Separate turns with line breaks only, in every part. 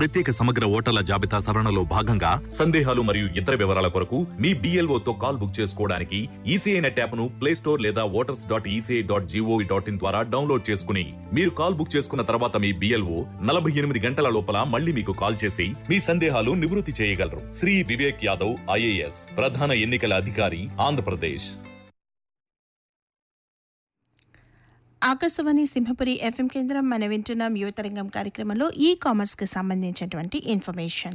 ప్రత్యేక సమగ్ర ఓటర్ల జాబితా సవరణలో భాగంగా సందేహాలు మరియు ఇతర వివరాల కొరకు మీ BLO తో కాల్ బుక్ చేసుకోవడానికి ఈసీఐ నెట్ యాప్ను ప్లే స్టోర్ లేదా voters dot ECI dot GOV dot in ద్వారా డౌన్లోడ్ చేసుకుని మీరు కాల్ బుక్ చేసుకున్న తర్వాత మీ బిఎల్ఓ నలభై ఎనిమిది గంటల లోపల మళ్ళీ మీకు కాల్ చేసి మీ సందేహాలు నివృత్తి చేయగలరు శ్రీ వివేక్ యాదవ్ ఐఏఎస్ ప్రధాన ఎన్నికల అధికారి ఆంధ్రప్రదేశ్
ఆకాశవాణి సింహపురి ఎఫ్ఎం కేంద్రం మన వింటున్నాం యువతరంగం కార్యక్రమంలో ఈ కామర్స్కి సంబంధించినటువంటి ఇన్ఫర్మేషన్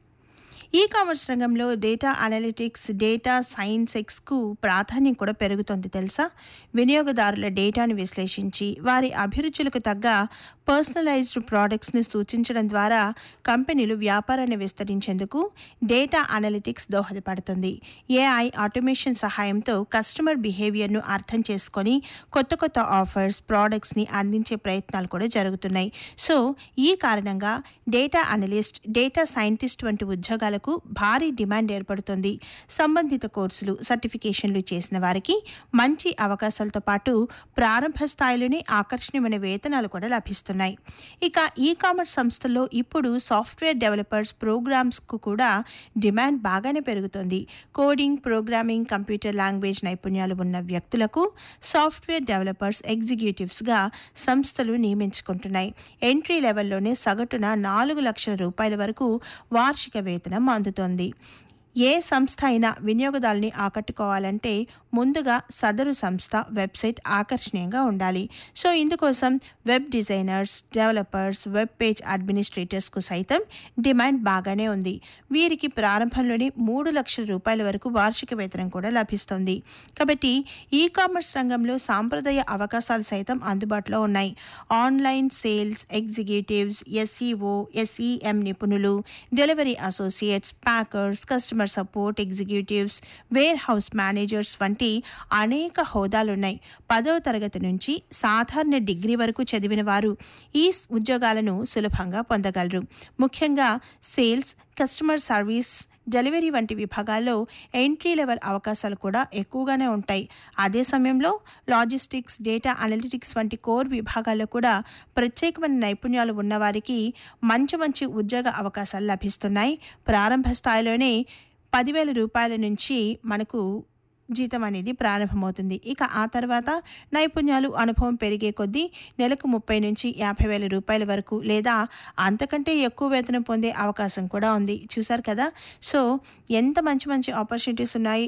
ఈ కామర్స్ రంగంలో డేటా అనలిటిక్స్ డేటా సైన్స్ ఎక్స్కు ప్రాధాన్యం కూడా పెరుగుతోంది తెలుసా వినియోగదారుల డేటాను విశ్లేషించి వారి అభిరుచులకు తగ్గ పర్సనలైజ్డ్ ప్రోడక్ట్స్ని సూచించడం ద్వారా కంపెనీలు వ్యాపారాన్ని విస్తరించేందుకు డేటా అనలిటిక్స్ దోహదపడుతుంది ఏఐ ఆటోమేషన్ సహాయంతో కస్టమర్ బిహేవియర్ను అర్థం చేసుకొని కొత్త కొత్త ఆఫర్స్ ప్రోడక్ట్స్ని అందించే ప్రయత్నాలు కూడా జరుగుతున్నాయి సో ఈ కారణంగా డేటా అనలిస్ట్ డేటా సైంటిస్ట్ వంటి ఉద్యోగాలకు భారీ డిమాండ్ ఏర్పడుతుంది సంబంధిత కోర్సులు సర్టిఫికేషన్లు చేసిన వారికి మంచి అవకాశాలతో పాటు ప్రారంభ స్థాయిలోనే ఆకర్షణీయమైన వేతనాలు కూడా లభిస్తున్నాయి ఇక ఈ కామర్స్ సంస్థల్లో ఇప్పుడు సాఫ్ట్వేర్ డెవలపర్స్ ప్రోగ్రామ్స్కు కూడా డిమాండ్ బాగానే పెరుగుతుంది కోడింగ్ ప్రోగ్రామింగ్ కంప్యూటర్ లాంగ్వేజ్ నైపుణ్యాలు ఉన్న వ్యక్తులకు సాఫ్ట్వేర్ డెవలపర్స్ ఎగ్జిక్యూటివ్స్గా సంస్థలు నియమించుకుంటున్నాయి ఎంట్రీ లెవెల్లోనే సగటున నాలుగు లక్షల రూపాయల వరకు వార్షిక వేతనం అందుతోంది ఏ సంస్థ అయినా వినియోగదారుని ఆకట్టుకోవాలంటే ముందుగా సదరు సంస్థ వెబ్సైట్ ఆకర్షణీయంగా ఉండాలి సో ఇందుకోసం web designers developers web page అడ్మినిస్ట్రేటర్స్కు సైతం డిమాండ్ బాగానే ఉంది వీరికి ప్రారంభంలోనే మూడు లక్షల రూపాయల వరకు వార్షిక వేతనం కూడా లభిస్తుంది కాబట్టి ఈ కామర్స్ రంగంలో సాంప్రదాయ అవకాశాలు సైతం అందుబాటులో ఉన్నాయి online sales executives SEO SEM నిపుణులు delivery associates packers customer support executives warehouse managers వంటి అనేక హోదాలున్నాయి పదవ తరగతి నుంచి సాధారణ డిగ్రీ వరకు చదివిన వారు ఈ ఉద్యోగాలను సులభంగా పొందగలరు ముఖ్యంగా సేల్స్ కస్టమర్ సర్వీస్ డెలివరీ వంటి విభాగాల్లో ఎంట్రీ లెవెల్ అవకాశాలు కూడా ఎక్కువగానే ఉంటాయి అదే సమయంలో లాజిస్టిక్స్ డేటా అనలిటిక్స్ వంటి కోర్ విభాగాల్లో కూడా ప్రత్యేకమైన నైపుణ్యాలు ఉన్నవారికి మంచి మంచి ఉద్యోగ అవకాశాలు లభిస్తున్నాయి ప్రారంభ స్థాయిలోనే పదివేల రూపాయల నుంచి మనకు జీతం అనేది ప్రారంభమవుతుంది ఇక ఆ తర్వాత నైపుణ్యాలు అనుభవం పెరిగే కొద్దీ నెలకు ముప్పై నుంచి యాభై వేల రూపాయల వరకు లేదా అంతకంటే ఎక్కువ వేతనం పొందే అవకాశం కూడా ఉంది చూసారు కదా సో ఎంత మంచి మంచి ఆపర్చునిటీస్ ఉన్నాయి